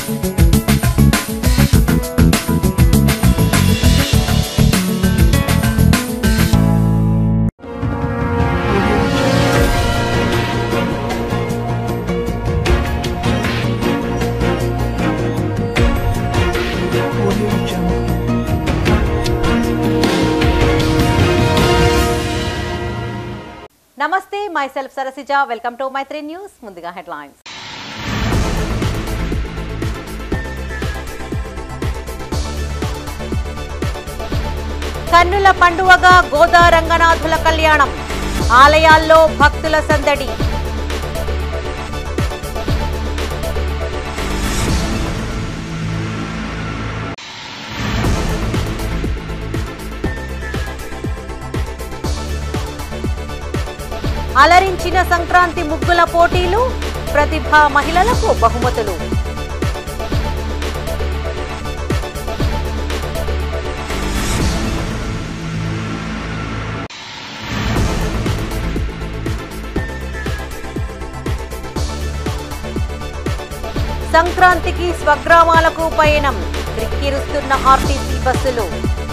నమస్తే myself Sarasija welcome to my three news ముందుగా headlines కన్నుల పండువగా గోదా రంగనాథుల కళ్యాణం ఆలయాల్లో భక్తుల సందడి అలరించిన సంక్రాంతి ముగ్గుల పోటీలు ప్రతిభా మహిళలకు బహుమతులు సంక్రాంతికి స్వగ్రామాలకు పయనం క్రిక్కిరుస్తున్న ఆర్టీసీ బస్సులు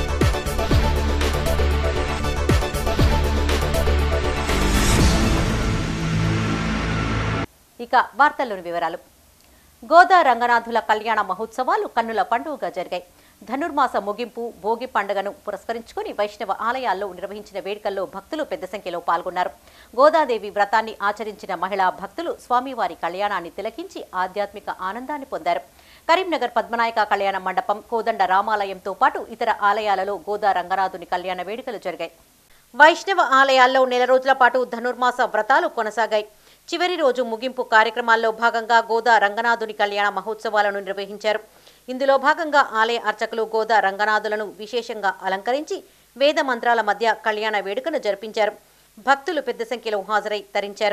ఇక వార్తల్లోని వివరాలు గోదా రంగనాథుల కళ్యాణ మహోత్సవాలు కన్నుల పండుగగా జరిగాయి ధనుర్మాస ముగింపు భోగి పండుగను పురస్కరించుకుని వైష్ణవ ఆలయాల్లో నిర్వహించిన వేడుకల్లో భక్తులు పెద్ద సంఖ్యలో పాల్గొన్నారు గోదాదేవి వ్రతాన్ని ఆచరించిన మహిళా భక్తులు స్వామివారి కళ్యాణాన్ని తిలకించి ఆధ్యాత్మిక ఆనందాన్ని పొందారు కరీంనగర్ పద్మనాయక కళ్యాణ మండపం కోదండ రామాలయంతో పాటు ఇతర ఆలయాలలో గోదా రంగనాథుని కళ్యాణ వేడుకలు జరిగాయి వైష్ణవ ఆలయాల్లో నెల రోజుల పాటు ధనుర్మాస వ్రతాలు కొనసాగాయి చివరి రోజు ముగింపు కార్యక్రమాల్లో భాగంగా గోదా రంగనాథుని కళ్యాణ మహోత్సవాలను నిర్వహించారు ఇందులో భాగంగా ఆలయ అర్చకులు గోదా రంగనాథులను విశేషంగా అలంకరించి వేద మంత్రాల మధ్య కళ్యాణ వేడుకను జరిపించారు భక్తులు పెద్ద సంఖ్యలో హాజరై తరించారు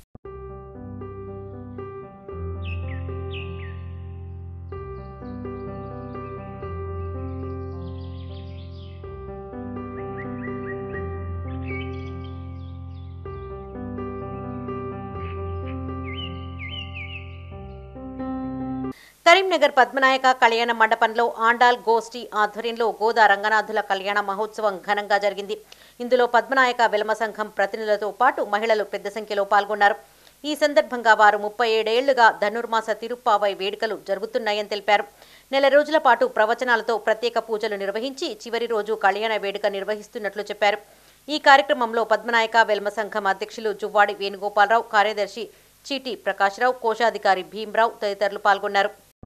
కరీంనగర్ పద్మనాయక కళ్యాణ మండపంలో ఆండాల్ గోష్ఠి ఆధ్వర్యంలో గోదా రంగనాథుల కళ్యాణ మహోత్సవం ఘనంగా జరిగింది ఇందులో పద్మనాయక వెలమ సంఘం ప్రతినిధులతో పాటు మహిళలు పెద్ద సంఖ్యలో పాల్గొన్నారు ఈ సందర్భంగా వారు ముప్పై ఏడేళ్లుగా ధనుర్మాస తిరుప్పావై వేడుకలు జరుగుతున్నాయని తెలిపారు నెల రోజుల పాటు ప్రవచనాలతో ప్రత్యేక పూజలు నిర్వహించి చివరి రోజు కళ్యాణ వేడుక నిర్వహిస్తున్నట్లు చెప్పారు ఈ కార్యక్రమంలో పద్మనాయక వెల్మ సంఘం అధ్యక్షులు జువ్వాడి వేణుగోపాలరావు కార్యదర్శి చీటి ప్రకాశ్రావు కోశాధికారి భీమ్రావు తదితరులు పాల్గొన్నారు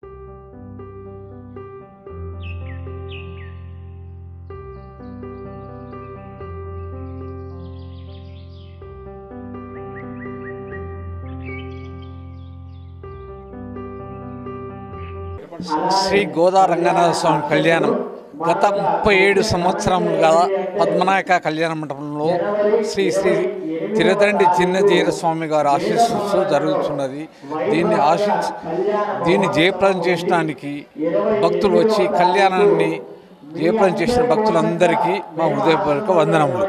శ్రీ గోదా రంగనాథ స్వామి కళ్యాణం గత ముప్పై ఏడు సంవత్సరములుగా పద్మనాయక కళ్యాణ మండపంలో శ్రీ శ్రీ తిరదండి చిన్నజీర స్వామి గారు ఆశీస్సు జరుగుతున్నది దీన్ని ఆశించి దీన్ని జయప్రదం చేయడానికి భక్తులు వచ్చి కళ్యాణాన్ని జయప్రదం చేసిన భక్తులందరికీ మా హృదయపూర్వక వందనములు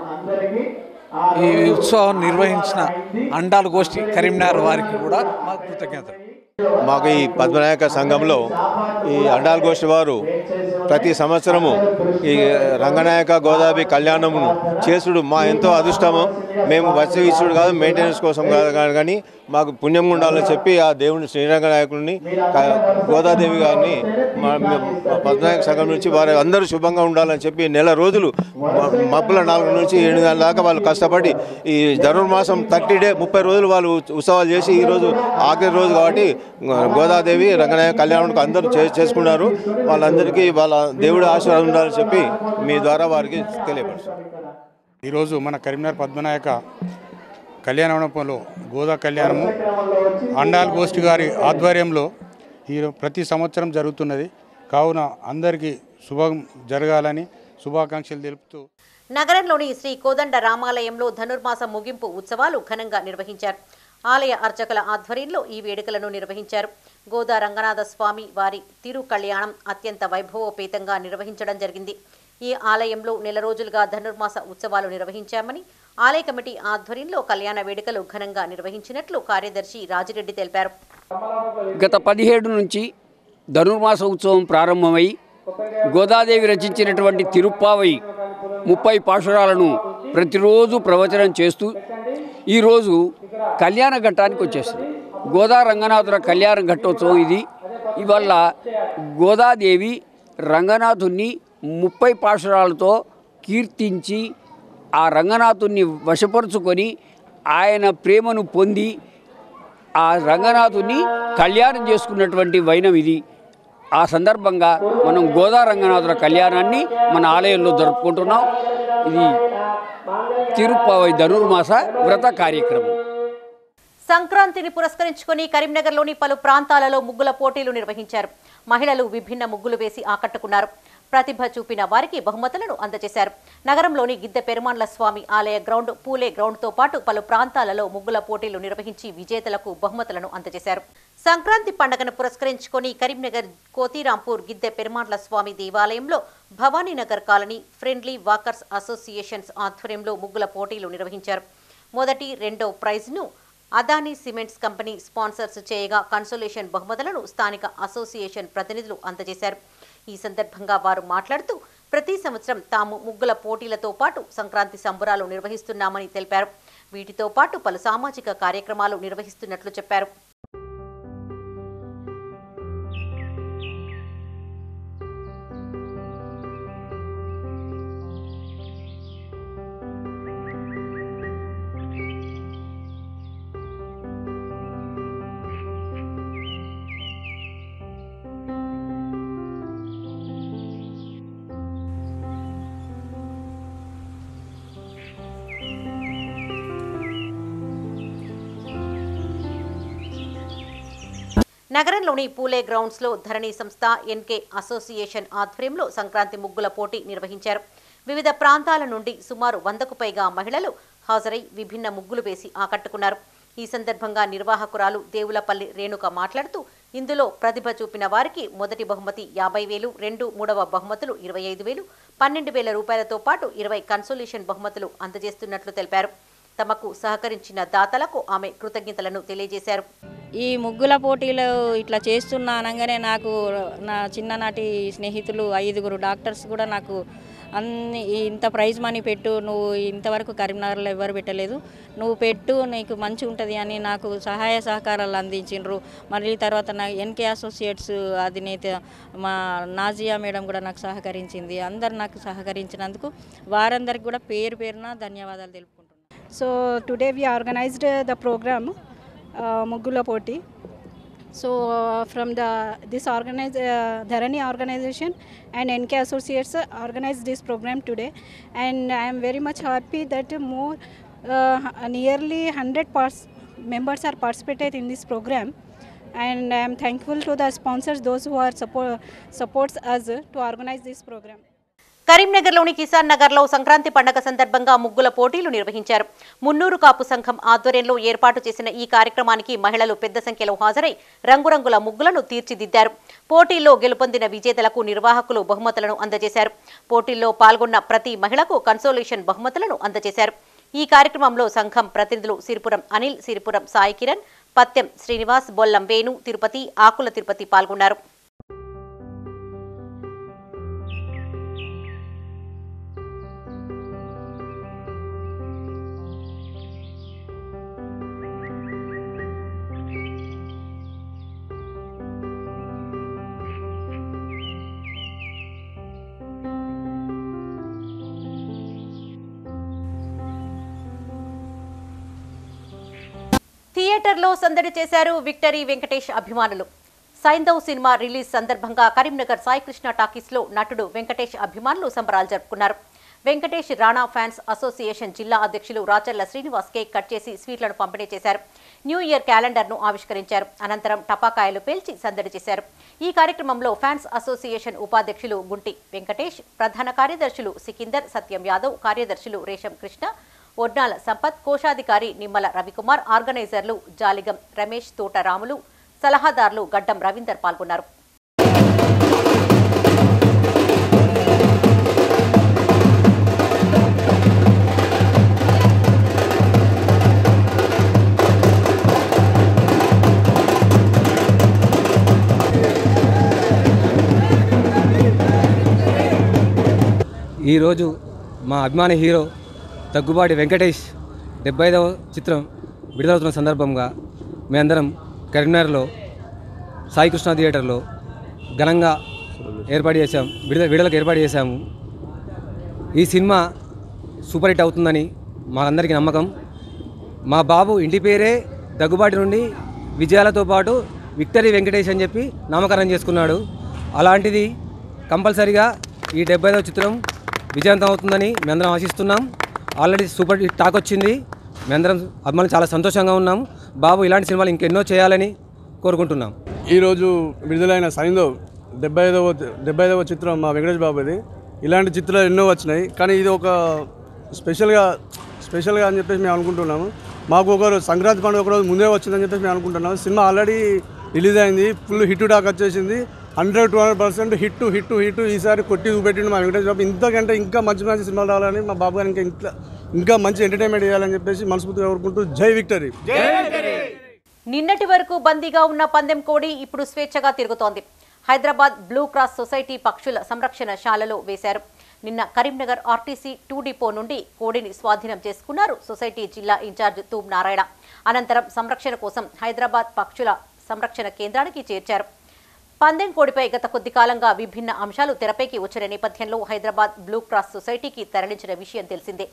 ఈ ఉత్సవం నిర్వహించిన అండాల గోష్ఠి కరీంనగర్ వారికి కూడా మా కృతజ్ఞతలు మాకు ఈ పద్మనాయక సంఘంలో ఈ అండాల్ గోష్ఠి వారు ప్రతి సంవత్సరము ఈ రంగనాయక గోదావరి కళ్యాణమును చేసుడు మా ఎంతో అదృష్టము మేము వచ్చే ఇచ్చుడు కాదు మెయింటెనెన్స్ కోసం కాదు కా- కానీ మాకు పుణ్యం ఉండాలని చెప్పి ఆ దేవుని శ్రీరంగనాయకుడిని క- గోదాదేవి గారిని మా మా పద్మనాయక సంఘం నుంచి వారు అందరూ శుభంగా ఉండాలని చెప్పి నెల రోజులు మ- మబ్బుల నాలుగు నుంచి ఏడు గంటల దాకా వాళ్ళు కష్టపడి ఈ ధనుర్మాసం థర్టీ డే ముప్పై రోజులు వాళ్ళు ఉ- ఉత్సవాలు చేసి ఈరోజు ఆఖరి రోజు కాబట్టి గోదాదేవి రంగనాయక కళ్యాణానికి అందరూ చే- చేసుకున్నారు వాళ్ళందరికీ వాళ్ళ దేవుడి ఆశీర్వాదం ఉండాలని చెప్పి మీ ద్వారా వారికి తెలియపరుస్తారు ఈరోజు మన కరీంనగర్ పద్మనాయక కళ్యాణ మండపంలో గోదా కళ్యాణము అండాల్ గోష్ఠి గారి ఆధ్వర్యంలో ఈ ప్రతి సంవత్సరం జరుగుతున్నది కావున అందరికీ శుభం జరగాలని శుభాకాంక్షలు తెలుపుతూ నగరంలోని శ్రీ కోదండ రామాలయంలో ధనుర్మాస ముగింపు ఉత్సవాలు ఘనంగా నిర్వహించారు ఆలయ అర్చకుల ఆధ్వర్యంలో ఈ వేడుకలను నిర్వహించారు గోదా రంగనాథ స్వామి వారి తిరు కళ్యాణం అత్యంత వైభవోపేతంగా నిర్వహించడం జరిగింది ఈ ఆలయంలో నెల రోజులుగా ధనుర్మాస ఉత్సవాలు నిర్వహించామని ఆలయ కమిటీ ఆధ్వర్యంలో కళ్యాణ వేడుకలు ఘనంగా నిర్వహించినట్లు కార్యదర్శి రాజిరెడ్డి తెలిపారు గత పదిహేడు నుంచి ధనుర్మాస ఉత్సవం ప్రారంభమై గోదాదేవి రచించినటువంటి తిరుప్పావై ముప్పై పాశురాలను ప్రతిరోజు ప్రవచనం చేస్తూ ఈరోజు కళ్యాణ ఘట్టానికి వచ్చేస్తుంది గోదా రంగనాథుల కళ్యాణ ఘట్టోత్సవం ఇది ఇవల్ల గోదాదేవి రంగనాథుని ముప్పై పాశురాలతో కీర్తించి ఆ రంగనాథుని వశపరుచుకొని ఆయన ప్రేమను పొంది ఆ రంగనాథుని కళ్యాణం చేసుకున్నటువంటి వైనం ఇది ఆ సందర్భంగా మనం గోదా రంగనాథుల కళ్యాణాన్ని మన ఆలయంలో జరుపుకుంటున్నాం ఇది తిరుపతి ధనుర్మాస వ్రత కార్యక్రమం సంక్రాంతిని పురస్కరించుకొని కరీంనగర్లోని పలు ప్రాంతాలలో ముగ్గుల పోటీలు నిర్వహించారు మహిళలు విభిన్న ముగ్గులు వేసి ఆకట్టుకున్నారు ప్రతిభ చూపిన వారికి బహుమతులను అందజేశారు నగరంలోని గిద్దె పెరుమాండ్ల స్వామి ఆలయ గ్రౌండ్ పూలే గ్రౌండ్తో పాటు పలు ప్రాంతాలలో ముగ్గుల పోటీలు నిర్వహించి విజేతలకు బహుమతులను అందజేశారు సంక్రాంతి పండుగను పురస్కరించుకొని కరీంనగర్ కోతిరాంపూర్ గిద్దె పెరుమాండ్ల స్వామి దేవాలయంలో Bhavaninagar colony friendly walkers associations ఆధ్వర్యంలో ముగ్గుల పోటీలు నిర్వహించారు మొదటి రెండో ప్రైజ్ను అదానీ సిమెంట్స్ కంపెనీ స్పాన్సర్స్ చేయగా కన్సోలేషన్ బహుమతులను స్థానిక అసోసియేషన్ ప్రతినిధులు అందజేశారు ఈ సందర్భంగా వారు మాట్లాడుతూ ప్రతి సంవత్సరం తాము ముగ్గుల పోటీలతో పాటు సంక్రాంతి సంబురాలు నిర్వహిస్తున్నామని తెలిపారు వీటితో పాటు పలు సామాజిక కార్యక్రమాలు నిర్వహిస్తున్నట్లు చెప్పారు నగరంలోని పూలే గ్రౌండ్స్లో ధరణి సంస్థ ఎన్కే అసోసియేషన్ ఆధ్వర్యంలో సంక్రాంతి ముగ్గుల పోటీ నిర్వహించారు వివిధ ప్రాంతాల నుండి సుమారు వందకు పైగా మహిళలు హాజరై విభిన్న ముగ్గులు వేసి ఆకట్టుకున్నారు ఈ సందర్భంగా నిర్వాహకురాలు దేవులపల్లి రేణుక మాట్లాడుతూ ఇందులో ప్రతిభ చూపిన వారికి మొదటి బహుమతి యాభై వేలు రెండు మూడవ బహుమతులు ఇరవై ఐదు వేలు పన్నెండు వేల రూపాయలతో పాటు ఇరవై కన్సోలేషన్ బహుమతులు అందజేస్తున్నట్లు తెలిపారు తమకు సహకరించిన దాతలకు ఆమె కృతజ్ఞతలను తెలియజేశారు ఈ ముగ్గుల పోటీలు ఇట్లా చేస్తున్నా అనగానే నాకు నా చిన్ననాటి స్నేహితులు ఐదుగురు డాక్టర్స్ కూడా నాకు అన్ని ఇంత ప్రైజ్ మనీ పెట్టు నువ్వు ఇంతవరకు కరీంనగర్లో ఎవరు పెట్టలేదు నువ్వు పెట్టు నీకు మంచి ఉంటుంది అని నాకు సహాయ సహకారాలు అందించిండ్రు మళ్ళీ తర్వాత నా ఎన్కే అసోసియేట్స్ అధినేత మా నాజియా మేడం కూడా నాకు సహకరించింది అందరు నాకు సహకరించినందుకు వారందరికి కూడా పేరు పేరున ధన్యవాదాలు తెలుపుకుంటున్నాను So today we organized uh, the program uh, Muggula Poti. So uh, from the this organize uh, Dharani organization and NK Associates uh, organized this program today, and I am very much happy that more uh, nearly 100 pars- members are participated in this program. And I am thankful to the sponsors, those who are support supports us uh, to organize this program. కరీంనగర్లోని కిసాన్ నగర్లో సంక్రాంతి పండగ సందర్భంగా ముగ్గుల పోటీలు నిర్వహించారు మున్నూరు కాపు సంఘం ఆధ్వర్యంలో ఏర్పాటు చేసిన ఈ కార్యక్రమానికి మహిళలు పెద్ద సంఖ్యలో హాజరై రంగురంగుల ముగ్గులను తీర్చిదిద్దారు పోటీల్లో గెలుపొందిన విజేతలకు నిర్వాహకులు బహుమతులను అందజేశారు పోటీల్లో పాల్గొన్న ప్రతి మహిళకు కన్సోలేషన్ బహుమతులను అందజేశారు ఈ కార్యక్రమంలో సంఘం ప్రతినిధులు సిరిపురం అనిల్ సిరిపురం సాయి కిరణ్ పత్యం శ్రీనివాస్ బొల్లం వేణు తిరుపతి ఆకుల తిరుపతి పాల్గొన్నారు థియేటర్లో సందడి చేశారు విక్టరీ వెంకటేష్ అభిమానులు సైందవ్ సినిమా రిలీజ్ సందర్భంగా కరీంనగర్ సాయికృష్ణ టాకీస్లో నటుడు వెంకటేష్ అభిమానులు సంబరాలు జరుపుకున్నారు వెంకటేష్ రాణా ఫ్యాన్స్ అసోసియేషన్ జిల్లా అధ్యక్షులు రాచర్ల శ్రీనివాస్ కేక్ కట్ చేసి స్వీట్లను పంపిణీ చేశారు న్యూ ఇయర్ క్యాలెండర్ను ఆవిష్కరించారు అనంతరం టపాకాయలు పేల్చి సందడి చేశారు ఈ కార్యక్రమంలో ఫ్యాన్స్ అసోసియేషన్ ఉపాధ్యక్షులు గుంటి వెంకటేష్ ప్రధాన కార్యదర్శులు సికిందర్ సత్యం యాదవ్ కార్యదర్శులు రేషం కృష్ణ ఒడ్నాల సంపత్ కోశాధికారి నిమ్మల రవికుమార్ ఆర్గనైజర్లు జాలిగం రమేష్ తోట రాములు సలహాదారులు గడ్డం రవీందర్ పాల్గొన్నారు ఈరోజు మా అభిమాన హీరో దగ్గుబాటి వెంకటేష్ డెబ్బై ఐదవ చిత్రం విడుదలవుతున్న సందర్భంగా మేమందరం కరీంనగర్లో సాయికృష్ణ థియేటర్లో ఘనంగా ఏర్పాటు చేశాం విడుదల విడుదలకు ఏర్పాటు చేశాము ఈ సినిమా సూపర్ హిట్ అవుతుందని మాకందరికీ నమ్మకం మా బాబు ఇంటి పేరే దగ్గుబాటి నుండి విజయాలతో పాటు విక్టరీ వెంకటేష్ అని చెప్పి నామకరణం చేసుకున్నాడు అలాంటిది కంపల్సరిగా ఈ డెబ్బై ఐదవ చిత్రం విజయవంతం అవుతుందని మేమందరం ఆశిస్తున్నాం ఆల్రెడీ సూపర్ హిట్ టాక్ వచ్చింది మేమందరం అభిమానులు చాలా సంతోషంగా ఉన్నాం బాబు ఇలాంటి సినిమాలు ఇంకెన్నో చేయాలని కోరుకుంటున్నాం ఈరోజు విడుదలైన సైందో డెబ్బై ఐదవ డెబ్బై ఐదవ చిత్రం మా వెంకటేష్ బాబుది ఇలాంటి చిత్రాలు ఎన్నో వచ్చినాయి కానీ ఇది ఒక స్పెషల్గా స్పెషల్గా అని చెప్పేసి మేము అనుకుంటున్నాము మాకు ఒకరు సంక్రాంతి పండుగ ఒకరోజు ముందే వచ్చిందని చెప్పేసి మేము అనుకుంటున్నాము సినిమా ఆల్రెడీ రిలీజ్ అయింది ఫుల్ హిట్ టాక్ వచ్చేసింది hundred to hundred percent hit hit hit ఈసారి కొట్టి చూపెట్టిండు మా వెంకటేష్ బాబు ఇంతకంటే ఇంకా మంచి మంచి సినిమాలు రావాలని మా బాబు గారు ఇంకా ఇంట్లో ఇంకా మంచి ఎంటర్టైన్మెంట్ చేయాలని చెప్పేసి మనస్ఫూర్తిగా కోరుకుంటూ జై విక్టరీ నిన్నటి వరకు బందీగా ఉన్న పందెం కోడి ఇప్పుడు స్వేచ్ఛగా తిరుగుతోంది హైదరాబాద్ బ్లూ క్రాస్ సొసైటీ పక్షుల సంరక్షణ శాలలో వేశారు నిన్న కరీంనగర్ ఆర్టీసీ టూ డిపో నుండి కోడిని స్వాధీనం చేసుకున్నారు సొసైటీ జిల్లా ఇన్ఛార్జ్ తూమ్ నారాయణ అనంతరం సంరక్షణ కోసం హైదరాబాద్ పక్షుల సంరక్షణ కేంద్రానికి చేర్చారు పందెం కోడిపై గత కొద్ది కాలంగా విభిన్న అంశాలు తెరపైకి వచ్చిన నేపథ్యంలో హైదరాబాద్ బ్లూ క్రాస్ సొసైటీకి తరలించిన విషయం తెలిసిందే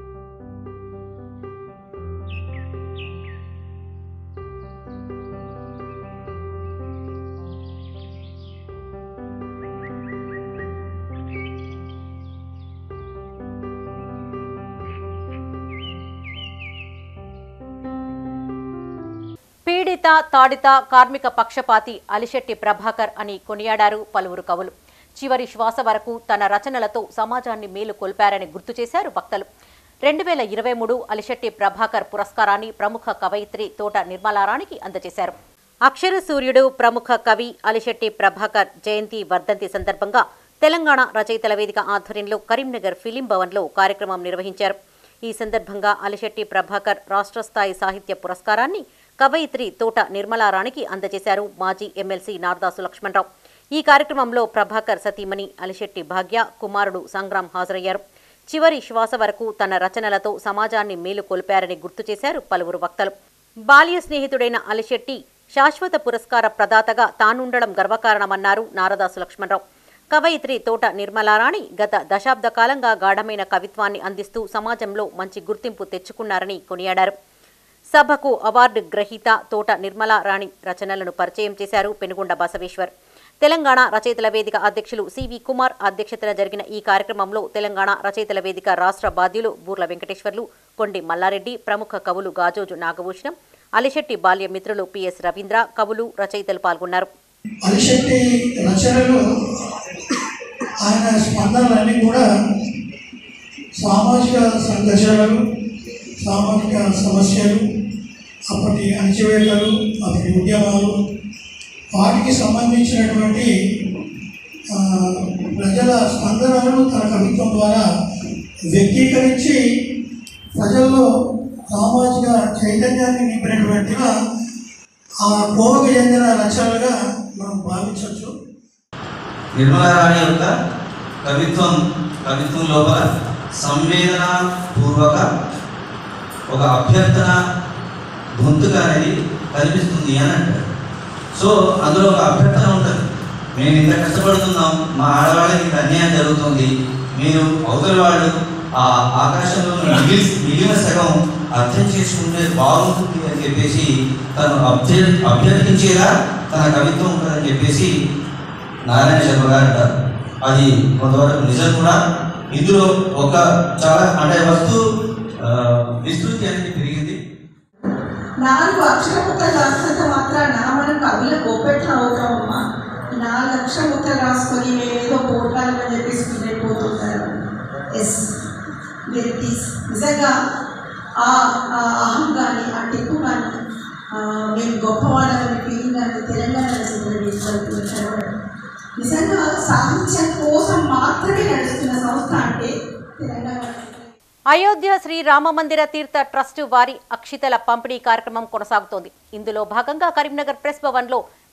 పీడిత తాడిత కార్మిక పక్షపాతి అలిశెట్టి ప్రభాకర్ అని కొనియాడారు పలువురు కవులు చివరి శ్వాస వరకు తన రచనలతో సమాజాన్ని మేలు కొల్పారని గుర్తు చేశారు వక్తలు రెండు వేల ఇరవై మూడు అలిశెట్టి ప్రభాకర్ పురస్కారాన్ని ప్రముఖ కవయిత్రి తోట నిర్మలారానికి అందజేశారు అక్షర సూర్యుడు ప్రముఖ కవి అలిశెట్టి ప్రభాకర్ జయంతి వర్ధంతి సందర్భంగా తెలంగాణ రచయితల వేదిక ఆధ్వర్యంలో కరీంనగర్ ఫిలిం భవన్లో కార్యక్రమం నిర్వహించారు ఈ సందర్భంగా అలిశెట్టి ప్రభాకర్ రాష్ట్ర స్థాయి సాహిత్య పురస్కారాన్ని కవయిత్రి తోట నిర్మలారానికి అందజేశారు మాజీ ఎమ్మెల్సీ నారదాసు లక్ష్మణరావు ఈ కార్యక్రమంలో ప్రభాకర్ సతీమణి అలిశెట్టి భాగ్య కుమారుడు సంగ్రామ్ హాజరయ్యారు చివరి శ్వాస వరకు తన రచనలతో సమాజాన్ని మేలు కొల్పారని గుర్తు చేశారు పలువురు వక్తలు బాల్య స్నేహితుడైన అలిశెట్టి శాశ్వత పురస్కార ప్రదాతగా తానుండడం గర్వకారణమన్నారు నారదాసు లక్ష్మణరావు కవయిత్రి తోట నిర్మలారాణి గత దశాబ్ద కాలంగా గాఢమైన కవిత్వాన్ని అందిస్తూ సమాజంలో మంచి గుర్తింపు తెచ్చుకున్నారని కొనియాడారు సభకు అవార్డు గ్రహీత తోట నిర్మలా రాణి రచనలను పరిచయం చేశారు పెనుగొండ బసవేశ్వర్ తెలంగాణ రచయితల వేదిక అధ్యక్షులు సివి కుమార్ అధ్యక్షతన జరిగిన ఈ కార్యక్రమంలో తెలంగాణ రచయితల వేదిక రాష్ట్ర బాధ్యులు బూర్ల వెంకటేశ్వర్లు కొండి మల్లారెడ్డి ప్రముఖ కవులు గాజోజు నాగభూషణం అలిశెట్టి బాల్య మిత్రులు పిఎస్ రవీంద్ర కవులు రచయితలు పాల్గొన్నారు అలిశెట్టి రచనలు ఆయన స్పందనలన్నీ కూడా సామాజిక సంఘర్షణలు సామాజిక సమస్యలు అప్పటి అణచివేతలు అప్పటి ఉద్యమాలు వాటికి సంబంధించినటువంటి ఆ, ప్రజల స్పందనలను తన కవిత్వం ద్వారా వ్యక్తీకరించి ప్రజల్లో సామాజిక చైతన్యాన్ని నింపినటువంటిగా ఆ కోవకు చెందిన రచనలుగా మనం భావించవచ్చు నిర్మలారాణి యొక్క కవిత్వం కవిత్వం లోపల సంవేదన పూర్వక ఒక అభ్యర్థన గొంతుక అనేది కనిపిస్తుంది అని అంటారు సో అందులో ఒక అభ్యర్థన ఉంటుంది మేము ఇంత కష్టపడుతున్నాం మా ఆడవాళ్ళకి ఇంత అన్యాయం జరుగుతుంది మీరు అవతల వాళ్ళు ఆ ఆకాశంలో మిగిలి మిగిలిన సగం అర్థం చేసుకుంటే బాగుంటుంది అని చెప్పేసి తను అభ్య అభ్యర్థించేలా తన కవిత్వం ఉంటుందని చెప్పేసి నారాయణ శర్మ గారు అంటారు అది కొంతవరకు నిజం కూడా ఇందులో ఒక చాలా అంటే వస్తు ఆ, విస్తృతి అనేది పెరిగింది నాలుగు అక్షర ముక్కలు రాసినంత మాత్రాన మనం కవుల గొప్పెట్లు అవుతామమ్మా నాలుగు అక్షర ముక్కలు రాసుకొని మేమేదో పోట్లాలని చెప్పేసి వెళ్ళిపోతుంటారు ఎస్ వెరిటీస్ నిజంగా ఆ ఆ అహం కానీ ఆ టిప్పు కానీ ఆ, మేము గొప్పవాళ్ళని ఫీలింగ్ కానీ తెలంగాణ చదవడం నిజంగా సాహిత్యం కోసం మాత్రమే నడుస్తున్న సంస్థ అంటే తెలంగాణ అయోధ్య శ్రీ రామమందిర తీర్థ ట్రస్టు వారి అక్షితల పంపిణీ కార్యక్రమం కొనసాగుతోంది ఇందులో భాగంగా కరీంనగర్ ప్రెస్ భవన్లో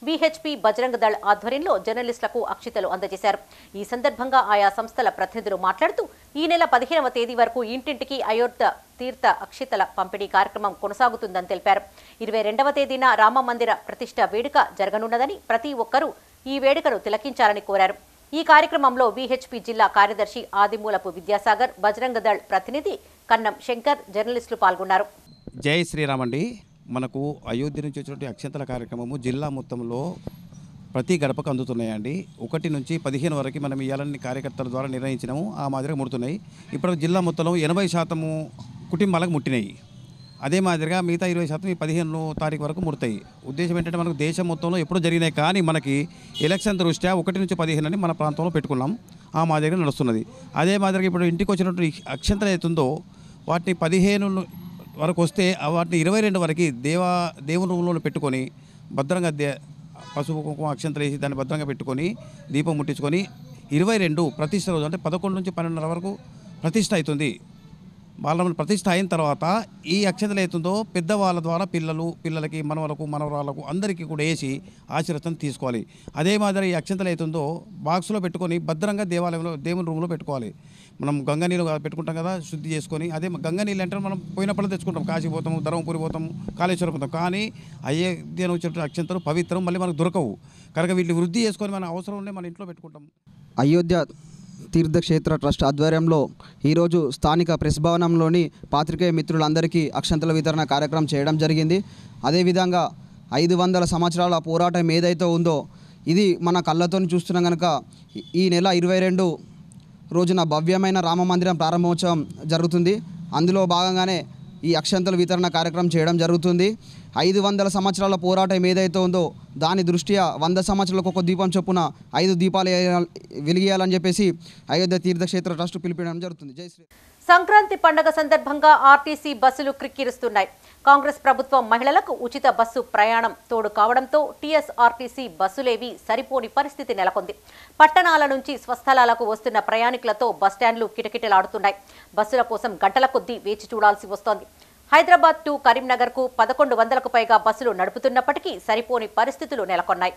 బీహెచ్పీ బజరంగ దళ్ ఆధ్వర్యంలో జర్నలిస్టులకు అక్షితలు అందజేశారు ఈ సందర్భంగా ఆయా సంస్థల ప్రతినిధులు మాట్లాడుతూ ఈ నెల పదిహేనవ తేదీ వరకు ఇంటింటికి అయోధ్య తీర్థ అక్షితల పంపిణీ కార్యక్రమం కొనసాగుతుందని తెలిపారు ఇరవై రెండవ తేదీన రామ మందిర ప్రతిష్ట వేడుక జరగనున్నదని ప్రతి ఒక్కరూ ఈ వేడుకను తిలకించాలని కోరారు ఈ కార్యక్రమంలో బీహెచ్పీ జిల్లా కార్యదర్శి ఆదిమూలపు విద్యాసాగర్ బజరంగ దళ్ ప్రతినిధి కన్నం శంకర్ జర్నలిస్టులు పాల్గొన్నారు జై శ్రీరామ్ అండి మనకు అయోధ్య నుంచి వచ్చినటువంటి అక్షంతల కార్యక్రమము జిల్లా మొత్తంలో ప్రతి గడపకు అందుతున్నాయండి ఒకటి నుంచి పదిహేను వరకు మనం ఇవ్వాలని కార్యకర్తల ద్వారా నిర్ణయించినాము ఆ మాదిరిగా ముడుతున్నాయి ఇప్పుడు జిల్లా మొత్తంలో ఎనభై శాతము కుటుంబాలకు ముట్టినాయి అదే మాదిరిగా మిగతా ఇరవై శాతం ఈ పదిహేను తారీఖు వరకు ముడతాయి ఉద్దేశం ఏంటంటే మనకు దేశం మొత్తంలో ఎప్పుడూ జరిగినాయి కానీ మనకి ఎలక్షన్ దృష్ట్యా ఒకటి నుంచి పదిహేను అని మన ప్రాంతంలో పెట్టుకున్నాం ఆ మాదిరిగా నడుస్తున్నది అదే మాదిరిగా ఇప్పుడు ఇంటికి వచ్చినటువంటి అక్షంతలు అవుతుందో వాటిని పదిహేను వరకు వస్తే ఆ వాటిని ఇరవై రెండు వరకు దేవా దేవుని రూమ్లో పెట్టుకొని భద్రంగా దే పసుపు కుంకుమ అక్షంతలు వేసి దాన్ని భద్రంగా పెట్టుకొని దీపం ముట్టించుకొని ఇరవై రెండు ప్రతిష్ట రోజు అంటే పదకొండు నుంచి పన్నెండున్నర వరకు ప్రతిష్ట అవుతుంది వాళ్ళ ప్రతిష్ట అయిన తర్వాత ఈ అక్షతలు అవుతుందో పెద్దవాళ్ళ ద్వారా పిల్లలు పిల్లలకి మనవలకు మనవరాలకు అందరికీ కూడా వేసి ఆశీర్వచనం తీసుకోవాలి అదే మాదిరి ఈ అక్షంతలు అవుతుందో బాక్స్లో పెట్టుకొని భద్రంగా దేవాలయంలో దేవుని రూమ్లో పెట్టుకోవాలి మనం గంగ నీళ్ళు పెట్టుకుంటాం కదా శుద్ధి చేసుకొని అదే గంగ నీళ్ళు అంటే మనం పోయినప్పుడు తెచ్చుకుంటాం కాశీ పోతాము ధర్మపురి పోతాము కాళేశ్వరం పోతాం కానీ అయోధ్యను వచ్చినటువంటి అక్షంతలు పవిత్రం మళ్ళీ మనకు దొరకవు కనుక వీటిని వృద్ధి చేసుకొని మన అవసరం ఉండే మన ఇంట్లో పెట్టుకుంటాం అయోధ్య తీర్థక్షేత్ర ట్రస్ట్ ఆధ్వర్యంలో ఈరోజు స్థానిక ప్రెస్ భవనంలోని పాత్రికేయ మిత్రులందరికీ అక్షంతల వితరణ కార్యక్రమం చేయడం జరిగింది అదేవిధంగా ఐదు వందల సంవత్సరాల పోరాటం ఏదైతే ఉందో ఇది మన కళ్ళతో చూస్తున్నాం కనుక ఈ నెల ఇరవై రెండు రోజున భవ్యమైన రామ మందిరం ప్రారంభోత్సవం జరుగుతుంది అందులో భాగంగానే ఈ అక్షంతల వితరణ కార్యక్రమం చేయడం జరుగుతుంది ఐదు వందల సంవత్సరాల పోరాటం ఏదైతే ఉందో దాని దృష్ట్యా వంద సంవత్సరాలకు ఒక దీపం చొప్పున ఐదు దీపాలు వేయాల- వెలిగియాలని చెప్పేసి అయోధ్య తీర్థక్షేత్ర ట్రస్ట్ పిలిపించడం జరుగుతుంది జై శ్రీ సంక్రాంతి పండగ సందర్భంగా ఆర్టీసీ బస్సులు క్రిక్కిరుస్తున్నాయి కాంగ్రెస్ ప్రభుత్వం మహిళలకు ఉచిత బస్సు ప్రయాణం తోడు కావడంతో టీఎస్ఆర్టీసీ బస్సులేవి సరిపోని పరిస్థితి నెలకొంది పట్టణాల నుంచి స్వస్థలాలకు వస్తున్న ప్రయాణికులతో బస్టాండ్లు కిటకిటలాడుతున్నాయి బస్సుల కోసం గంటల కొద్దీ వేచి చూడాల్సి వస్తోంది హైదరాబాద్ టు కరీంనగర్కు పదకొండు వందలకు పైగా బస్సులు నడుపుతున్నప్పటికీ సరిపోని పరిస్థితులు నెలకొన్నాయి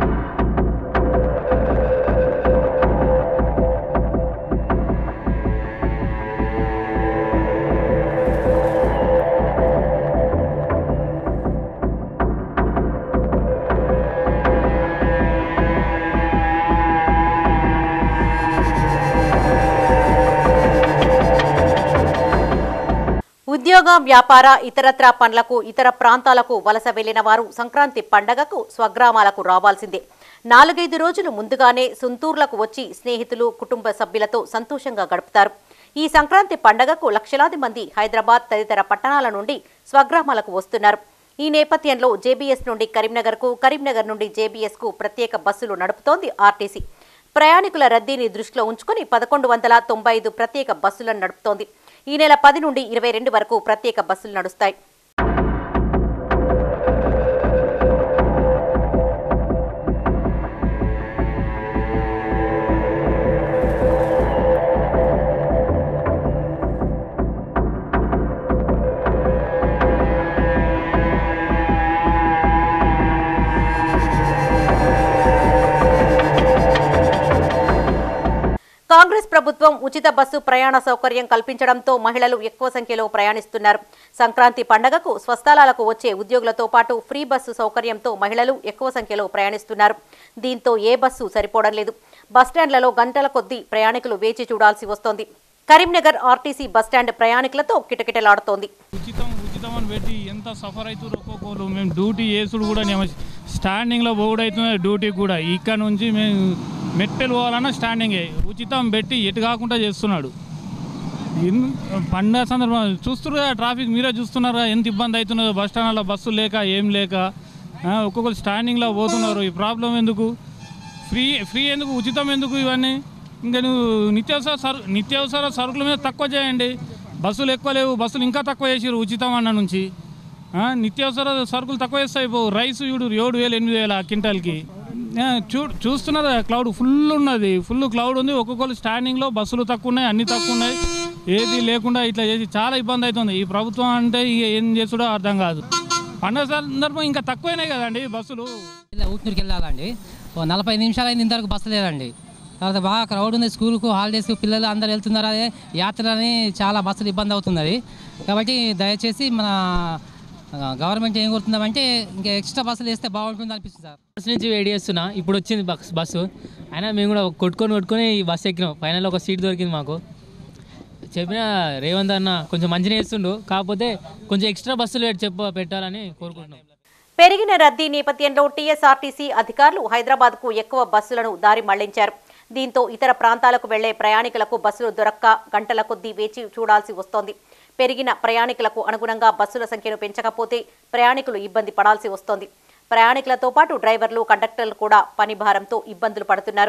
ఉద్యోగ వ్యాపార ఇతరత్రా పనులకు ఇతర ప్రాంతాలకు వలస వెళ్లిన వారు సంక్రాంతి పండగకు స్వగ్రామాలకు రావాల్సిందే నాలుగైదు రోజులు ముందుగానే సొంతూర్లకు వచ్చి స్నేహితులు కుటుంబ సభ్యులతో సంతోషంగా గడుపుతారు ఈ సంక్రాంతి పండగకు లక్షలాది మంది హైదరాబాద్ తదితర పట్టణాల నుండి స్వగ్రామాలకు వస్తున్నారు ఈ నేపథ్యంలో జేబీఎస్ నుండి కరీంనగర్కు కరీంనగర్ నుండి జేబీఎస్కు ప్రత్యేక బస్సులు నడుపుతోంది ఆర్టీసీ ప్రయాణికుల రద్దీని దృష్టిలో ఉంచుకొని పదకొండు వందల తొంభై ఐదు ప్రత్యేక బస్సులను నడుపుతోంది ఈ నెల పది నుండి ఇరవై రెండు వరకు ప్రత్యేక బస్సులు నడుస్తాయి కాంగ్రెస్ ప్రభుత్వం ఉచిత బస్సు ప్రయాణ సౌకర్యం కల్పించడంతో మహిళలు ఎక్కువ సంఖ్యలో ప్రయాణిస్తున్నారు సంక్రాంతి పండగకు స్వస్థలాలకు వచ్చే ఉద్యోగులతో పాటు ఫ్రీ బస్సు సౌకర్యంతో మహిళలు ఎక్కువ సంఖ్యలో ప్రయాణిస్తున్నారు దీంతో ఏ బస్సు సరిపోవడం లేదు బస్టాండ్లలో గంటల కొద్దీ ప్రయాణికులు వేచి చూడాల్సి వస్తోంది కరీంనగర్ ఆర్టీసీ బస్టాండ్ ప్రయాణికులతో కిటకిటలాడుతోంది ఉచితం ఉచితం అని పెట్టి ఎంత సఫర్ అవుతారు ఒక్కొక్కరు మేము డ్యూటీ చేసుడు కూడా నేను స్టాండింగ్లో పోవుడు అవుతుంది డ్యూటీ కూడా ఇక్కడ నుంచి మేము మెట్టెలు పోవాలన్నా స్టాండింగే ఉచితం పెట్టి ఎటు కాకుండా చేస్తున్నాడు ఎన్- పండగ సందర్భం చూస్తున్నారు కదా ట్రాఫిక్ మీరే చూస్తున్నారు కదా ఎంత ఇబ్బంది అవుతున్నదో బస్ స్టాండ్లో బస్సు లేక ఏం లేక ఆ, ఒక్కొక్కరు స్టాండింగ్లో పోతున్నారు ఈ ప్రాబ్లం ఎందుకు ఫ్రీ ఫ్రీ ఎందుకు ఉచితం ఎందుకు ఇవన్నీ ఇంకా నువ్వు నిత్యావసర సరు నిత్యావసర సరుకుల మీద తక్కువ చేయండి బస్సులు ఎక్కువ లేవు బస్సులు ఇంకా తక్కువ చేసారు ఉచితం అన్న నుంచి ఆ, నిత్యావసర సరుకులు తక్కువ చేస్తాయి పో రైస్ చూడు ఏడు వేలు ఎనిమిది వేల క్వింటాల్కి ఆ, చూ చూస్తున్నారు కదా క్లౌడ్ ఫుల్ ఉన్నది ఫుల్ క్లౌడ్ ఉంది ఒక్కొక్కరు స్టాండింగ్లో బస్సులు తక్కువ ఉన్నాయి అన్ని తక్కువ ఉన్నాయి ఏది లేకుండా ఇట్లా చేసి చాలా ఇబ్బంది అవుతుంది ఈ ప్రభుత్వం అంటే ఇక ఏం చేసుడో అర్థం కాదు పండగ సందర్భం ఇంకా తక్కువైనాయి కదండి బస్సులు ఊట్నూరుకి వెళ్ళాలండి ఓ నలభై నిమిషాలు అయింది ఇంతవరకు బస్సు లేదండి తర్వాత బాగా క్రౌడ్ ఉంది స్కూల్కు హాలిడేస్ పిల్లలు అందరు వెళ్తున్నారు అదే యాత్రని చాలా బస్సులు ఇబ్బంది అవుతున్నది కాబట్టి దయచేసి మన ఆ, గవర్నమెంట్ ఏం కోరుతుందామంటే ఇంకా ఎక్స్ట్రా బస్సులు వేస్తే బాగుంటుంది అనిపిస్తుంది సార్ బస్ నుంచి వెయిట్ చేస్తున్నా ఇప్పుడు వచ్చింది బస్ బస్సు అయినా మేము కూడా కొట్టుకొని కొట్టుకొని ఈ బస్సు ఎక్కినాం ఫైనల్ ఒక సీట్ దొరికింది మాకు చెప్పిన రేవంత్ అన్న కొంచెం మంచిగా చేస్తుండు కాకపోతే కొంచెం ఎక్స్ట్రా బస్సులు పెట్టి చెప్ప పెట్టాలని కోరుకుంటున్నాం పెరిగిన రద్దీ నేపథ్యంలో టీఎస్ఆర్టీసీ అధికారులు హైదరాబాద్కు ఎక్కువ బస్సులను దారి మళ్లించారు దీంతో ఇతర ప్రాంతాలకు వెళ్లే ప్రయాణికులకు బస్సులు దొరక్క గంటల కొద్దీ వేచి చూడాల్సి వస్తోంది పెరిగిన ప్రయాణికులకు అనుగుణంగా బస్సుల సంఖ్యను పెంచకపోతే ప్రయాణికులు ఇబ్బంది పడాల్సి వస్తోంది ప్రయాణికులతో పాటు డ్రైవర్లు కండక్టర్లు కూడా పని భారంతో ఇబ్బందులు పడుతున్నారు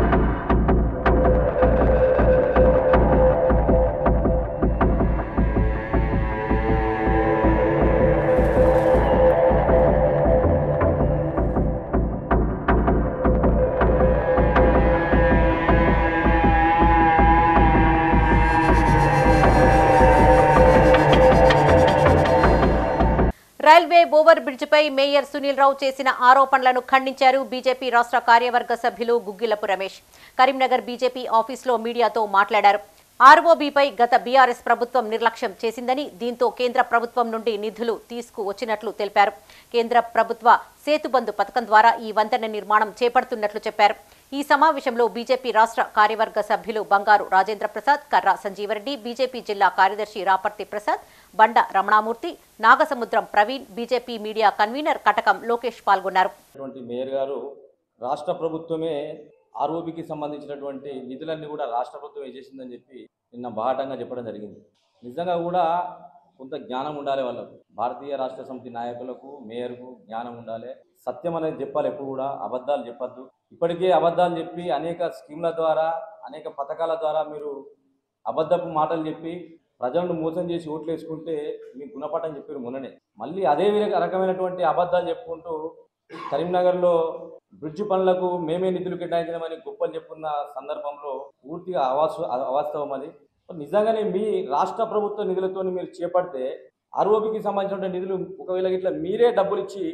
రైల్వే ఓవర్ బ్రిడ్జిపై మేయర్ సునీల్ రావు చేసిన ఆరోపణలను ఖండించారు బీజేపీ రాష్ట్ర కార్యవర్గ సభ్యులు గుగ్గిలపు రమేష్ కరీంనగర్ బీజేపీ ఆఫీసులో మీడియాతో మాట్లాడారు ఆర్ఓబీపై గత బీఆర్ఎస్ ప్రభుత్వం నిర్లక్ష్యం చేసిందని దీంతో కేంద్ర ప్రభుత్వం నుండి నిధులు తీసుకువచ్చినట్లు తెలిపారు కేంద్ర ప్రభుత్వ సేతుబంధు పథకం ద్వారా ఈ వంతెన నిర్మాణం చేపడుతున్నట్లు చెప్పారు ఈ సమావేశంలో బీజేపీ రాష్ట్ర కార్యవర్గ సభ్యులు బంగారు రాజేంద్ర ప్రసాద్ కర్రా సంజీవరెడ్డి బీజేపీ జిల్లా కార్యదర్శి Raparthi Prasad Banda Ramanamurthy Nagasamudram Praveen BJP media convener Katakam Lokesh పాల్గొన్నారు అటువంటి మేయర్ గారు రాష్ట్ర ప్రభుత్వమే ఆర్ఓబికి సంబంధించినటువంటి నిధులన్నీ కూడా రాష్ట్ర ప్రభుత్వమే చేసిందని చెప్పి నిన్న బాహాటంగా చెప్పడం జరిగింది నిజంగా కూడా కొంత జ్ఞానం ఉండాలి వాళ్ళకు భారతీయ రాష్ట్ర సమితి నాయకులకు మేయర్కు జ్ఞానం ఉండాలి సత్యం అనేది చెప్పాలి ఎప్పుడు కూడా అబద్ధాలు చెప్పొద్దు ఇప్పటికే అబద్ధాలు చెప్పి అనేక స్కీమ్ల ద్వారా అనేక పథకాల ద్వారా మీరు అబద్ధపు మాటలు చెప్పి ప్రజలను మోసం చేసి ఓట్లు వేసుకుంటే మీకు గుణపాఠం చెప్పారు మొన్ననే మళ్ళీ అదే విధంగా రకమైనటువంటి అబద్ధాలు చెప్పుకుంటూ కరీంనగర్లో బ్రిడ్జ్ పనులకు మేమే నిధులు కేటాయించడమని గొప్పలు చెప్పుకున్న సందర్భంలో పూర్తిగా అవాస్తవ అవాస్తవం అది నిజంగానే మీ రాష్ట్ర ప్రభుత్వ నిధులతో మీరు చేపడితే ఆర్ఓబికి సంబంధించిన నిధులు ఒకవేళ ఇట్లా మీరే డబ్బులు ఇచ్చి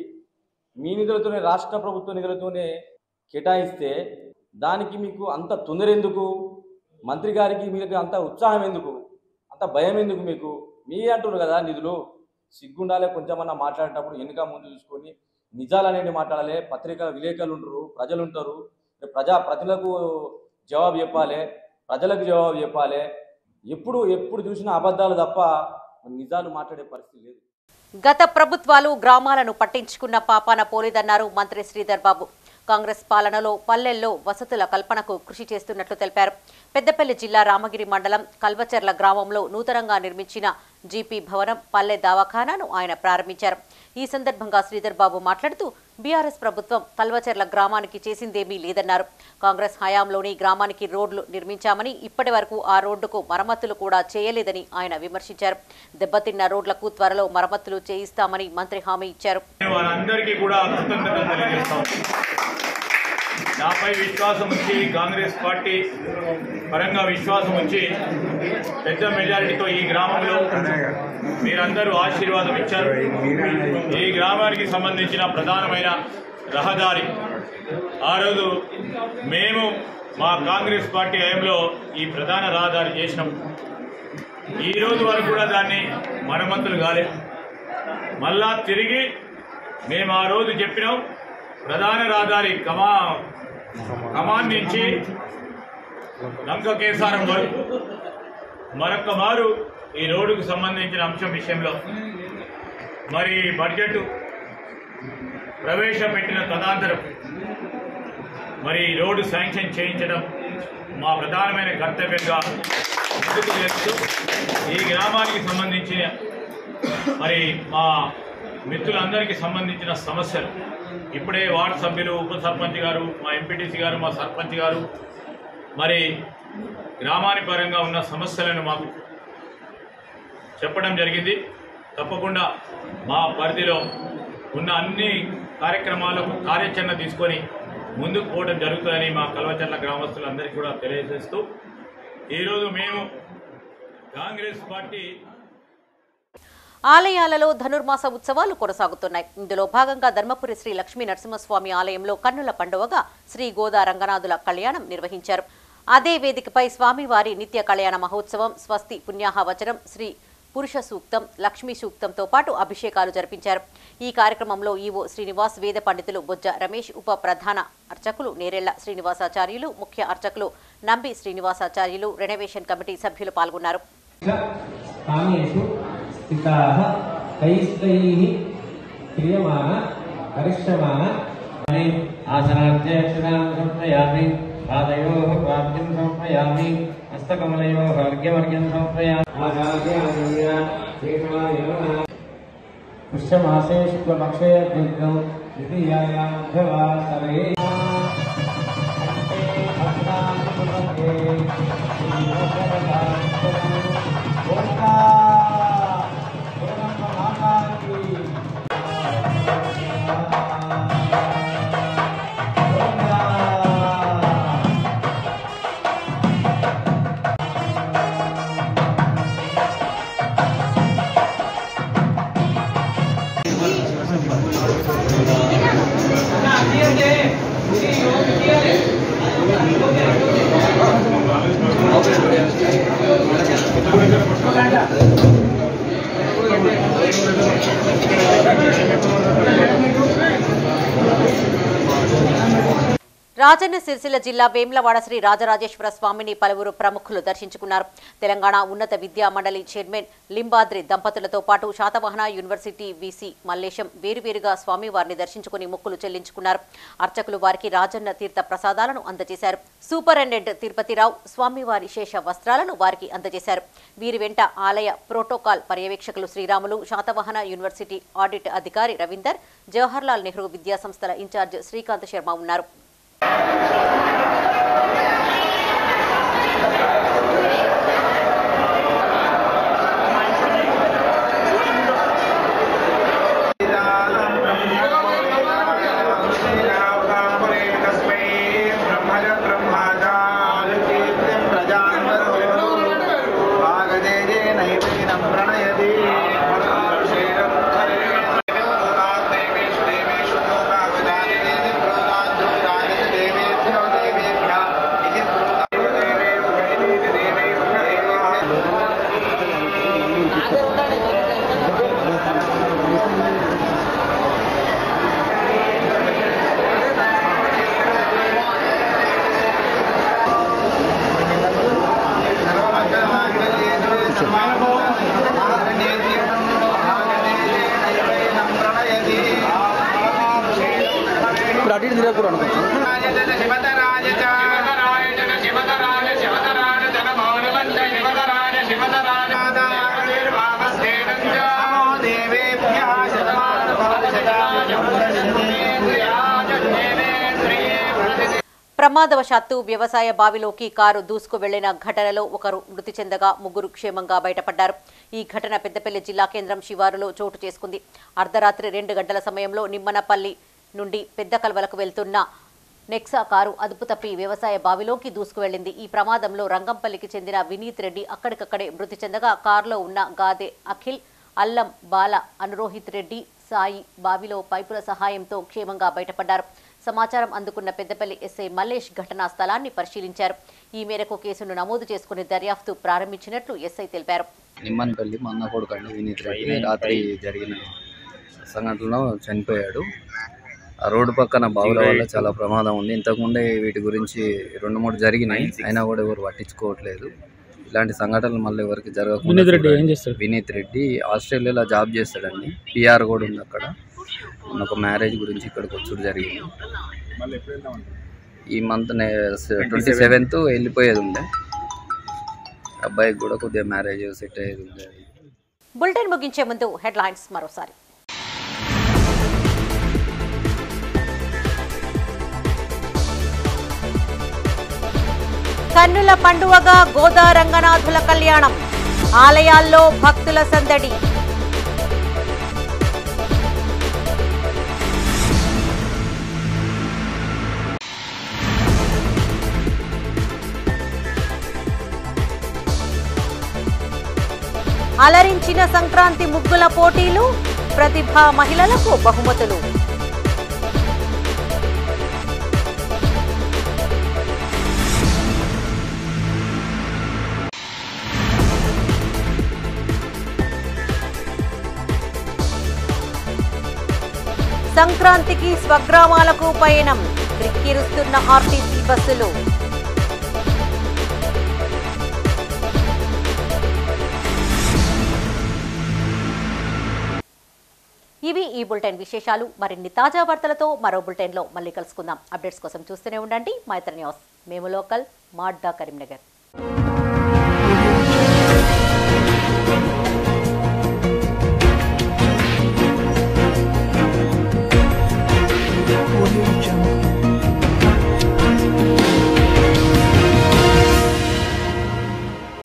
మీ నిధులతోనే రాష్ట్ర ప్రభుత్వ నిధులతోనే కేటాయిస్తే దానికి మీకు అంత తొందర ఎందుకు మంత్రి గారికి మీకు అంత ఉత్సాహం ఎందుకు అంత భయం ఎందుకు మీకు మీ అంటున్నారు కదా నిధులు సిగ్గుండాలే కొంచెమన్నా మాట్లాడేటప్పుడు వెనుక ముందు చూసుకొని నిజాలు అనేవి మాట్లాడాలి పత్రిక విలేకరులు ఉంటారు ప్రజలు ఉంటారు ప్రజా ప్రజలకు జవాబు చెప్పాలి ప్రజలకు జవాబు చెప్పాలి ఎప్పుడు ఎప్పుడు చూసినా అబద్ధాలు తప్ప నిజాలు మాట్లాడే పరిస్థితి లేదు గత ప్రభుత్వాలు గ్రామాలను పట్టించుకున్న పాపాన పోలేదన్నారు మంత్రి శ్రీధర్ బాబు కాంగ్రెస్ పాలనలో పల్లెల్లో వసతుల కల్పనకు కృషి చేస్తున్నట్లు తెలిపారు పెద్దపల్లి జిల్లా రామగిరి మండలం కల్వచెర్ల గ్రామంలో నూతనంగా నిర్మించిన జీపీ భవనం పల్లె దవాఖానాను ఆయన ప్రారంభించారు ఈ సందర్భంగా శ్రీధర్ బాబు మాట్లాడుతూ బీఆర్ఎస్ ప్రభుత్వం కల్వచెర్ల గ్రామానికి చేసిందేమీ లేదన్నారు కాంగ్రెస్ హయాంలోని గ్రామానికి రోడ్లు నిర్మించామని ఇప్పటి వరకు ఆ రోడ్డుకు మరమ్మతులు కూడా చేయలేదని ఆయన విమర్శించారు దెబ్బతిన్న రోడ్లకు త్వరలో మరమ్మతులు చేయిస్తామని మంత్రి హామీ ఇచ్చారు వారందరికీ కూడా కృతజ్ఞతలు తెలియజేస్తాం నాపై విశ్వాసం ఉంచి కాంగ్రెస్ పార్టీ పరంగా విశ్వాసం ఉంచి పెద్ద మెజారిటీతో ఈ గ్రామంలో మీరందరూ ఆశీర్వాదం ఇచ్చారు ఈ గ్రామానికి సంబంధించిన ప్రధానమైన రహదారి ఆ రోజు మేము మా కాంగ్రెస్ పార్టీ హయాంలో ఈ ప్రధాన రహదారి చేసినాం ఈ రోజు వరకు కూడా దాన్ని మరమ్మతులు కాలేదు మళ్ళా తిరిగి మేము ఆ రోజు చెప్పినాం ప్రధాన రహదారి కమా కమాన్ నుంచి లంక కేసారం వరకు మరొక మారు ఈ రోడ్డుకు సంబంధించిన అంశం విషయంలో మరి బడ్జెట్ ప్రవేశపెట్టిన తదాంతరం మరి ఈ రోడ్డు శాంక్షన్ చేయించడం మా ప్రధానమైన కర్తవ్యంగా ముందుకు చేస్తూ ఈ గ్రామానికి సంబంధించిన మరి మా మిత్రులందరికీ సంబంధించిన సమస్యలు ఇప్పుడే వార్డు సభ్యులు ఉప సర్పంచ్ గారు మా ఎంపీటీసీ గారు మా సర్పంచ్ గారు మరి గ్రామాని పరంగా ఉన్న సమస్యలను మాకు చెప్పడం జరిగింది తప్పకుండా మా పరిధిలో ఉన్న అన్ని కార్యక్రమాలకు కార్యాచరణ తీసుకొని ముందుకు పోవడం జరుగుతుందని మా కల్వచర్ల గ్రామస్తులందరికీ కూడా తెలియజేస్తూ ఈరోజు మేము కాంగ్రెస్ పార్టీ ఆలయాలలో ధనుర్మాస ఉత్సవాలు కొనసాగుతున్నాయి ఇందులో భాగంగా ధర్మపురి శ్రీ లక్ష్మీ నరసింహస్వామి ఆలయంలో కన్నుల పండువగా శ్రీ గోదా రంగనాథుల కళ్యాణం నిర్వహించారు అదే వేదికపై స్వామివారి నిత్య కళ్యాణ మహోత్సవం స్వస్తి పుణ్యాహవచనం శ్రీ పురుష సూక్తం లక్ష్మీ సూక్తంతో పాటు అభిషేకాలు జరిపించారు ఈ కార్యక్రమంలో ఈవో శ్రీనివాస్ వేద పండితులు బొజ్జ రమేష్ ఉప ప్రధాన అర్చకులు నేరెళ్ల శ్రీనివాసాచార్యులు ముఖ్య అర్చకులు నంబి శ్రీనివాసాచార్యులు రెనోవేషన్ కమిటీ సభ్యులు పాల్గొన్నారు स्थानेषु स्थिताः कैस्तैः क्रियमाण करिष्यमाण आसनाध्यक्षतां समर्पयामि पादयोः प्राप्तिं समर्पयामि हस्तकमलयोः अर्घ्यवर्घ्यं समर्पयामि आचार्याय शेषमाय नमः पुष्यमासे शुक्लपक्षे दीर्घं द्वितीयायां भवासरे రాజన్న సిరిసిల్ల జిల్లా వేమ్లవాడ శ్రీ రాజరాజేశ్వర స్వామిని పలువురు ప్రముఖులు దర్శించుకున్నారు తెలంగాణ ఉన్నత విద్యా మండలి చైర్మన్ లింబాద్రి దంపతులతో పాటు శాతవాహన యూనివర్సిటీ వీసీ మల్లేశం వేరువేరుగా స్వామివారిని దర్శించుకుని మొక్కులు చెల్లించుకున్నారు అర్చకులు వారికి రాజన్న తీర్థ ప్రసాదాలను అందజేశారు సూపరింటెండెంట్ తిరుపతిరావు స్వామివారి శేష వస్త్రాలను వారికి అందజేశారు వీరి వెంట ఆలయ ప్రోటోకాల్ పర్యవేక్షకులు శ్రీరాములు శాతవాహన యూనివర్సిటీ ఆడిట్ అధికారి రవీందర్ జవహర్లాల్ నెహ్రూ విద్యా సంస్థల ఇన్ఛార్జ్ శ్రీకాంత్ శర్మ ఉన్నారు ఇప్పుడు అటు ఇటు తిరగకూడదు అనుకుంటున్నాను ప్రమాదవశాత్తు వ్యవసాయ బావిలోకి కారు దూసుకు వెళ్లిన ఘటనలో ఒకరు మృతి చెందగా ముగ్గురు క్షేమంగా బయటపడ్డారు ఈ ఘటన పెద్దపల్లి జిల్లా కేంద్రం శివారులో చోటు చేసుకుంది అర్ధరాత్రి రెండు గంటల సమయంలో నిమ్మనపల్లి నుండి పెద్ద కల్వలకు వెళ్తున్న నెక్సా కారు అదుపు తప్పి వ్యవసాయ బావిలోకి దూసుకువెళ్లింది ఈ ప్రమాదంలో రంగంపల్లికి చెందిన వినీత్ రెడ్డి అక్కడికక్కడే మృతి చెందగా కారులో ఉన్న గాదే అఖిల్ అల్లం బాల అనురోహిత్ రెడ్డి సాయి బావిలో పైపుల సహాయంతో క్షేమంగా బయటపడ్డారు సమాచారం అందుకున్న పెద్దపల్లి ఎస్ఐ మల్లేష్ ఘటనా స్థలాన్ని పరిశీలించారు ఈ మేరకు కేసును నమోదు చేసుకుని దర్యాప్తు ప్రారంభించినట్లు ఎస్ఐ తెలిపారు నిమ్మన్పల్లి మా అన్న కొడుకు అండి వినీత్ రెడ్డి రాత్రి జరిగిన సంఘటనలో చనిపోయాడు ఆ రోడ్డు పక్కన బావుల వల్ల చాలా ప్రమాదం ఉంది ఇంతకుముందే వీటి గురించి రెండు మూడు జరిగినాయి అయినా కూడా ఎవరు పట్టించుకోవట్లేదు ఇలాంటి సంఘటనలు మళ్ళీ ఎవరికి జరగకుండా వినీత్ రెడ్డి ఏం చూడాలి. చేస్తాడు? వినీత్ రెడ్డి ఆస్ట్రేలియాలో జాబ్ చేస్తాడండి పిఆర్ కూడా ఉంది అక్కడ మొన్న ఒక మ్యారేజ్ గురించి ఇక్కడికి వచ్చుడు జరిగింది ఈ మంత్ ట్వంటీ సెవెంత్ వెళ్ళిపోయేది ఉండే అబ్బాయికి కూడా కొద్దిగా మ్యారేజ్ సెట్ అయ్యేది ఉండే బులెటిన్ ముగించే ముందు హెడ్లైన్స్ మరోసారి కన్నుల పండువగా గోదా రంగనాథుల కళ్యాణం ఆలయాల్లో భక్తుల సందడి అలరించిన సంక్రాంతి ముగ్గుల పోటీలు ప్రతిభా మహిళలకు బహుమతులు సంక్రాంతికి స్వగ్రామాలకు పయనం క్రిక్కిరుస్తున్న ఆర్టీసీ బస్సులు ఇవి ఈ బులెటిన్ విశేషాలు మరిన్ని తాజా వార్తలతో మరో బులెటిన్లో మళ్ళీ కలుసుకుందాం అప్డేట్స్ కోసం చూస్తూనే ఉండండి మైత్ర న్యూస్ మేము లోకల్ మాడ్డా కరీంనగర్